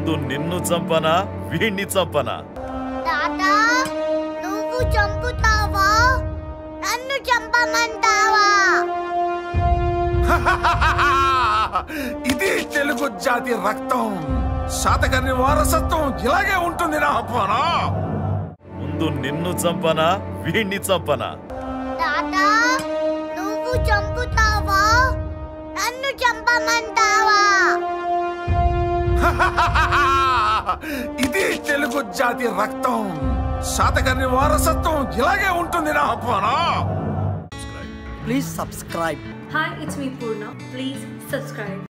ముందు నిన్ను చంపనా వీణ్ణి చంపనా తాత నువ్వు చంపుతావా నన్ను చంపమంటావా ఇది తెలుగు జాతి రక్తం శాతకర్ణి వారసత్వం ఇలాగే ఉంటుంది నా అప్పానా ముందు నిన్ను చంపనా వీణ్ణి చంపనా తాత నువ్వు చంపుతావా నన్ను చంపమంటావా ఇది తెలుగు జాతి రక్తం శాతకర్ణి వారసత్వం ఇలాగే ఉంటుంది నా అప్పానా Please subscribe. Hi, it's me Purna. Please subscribe.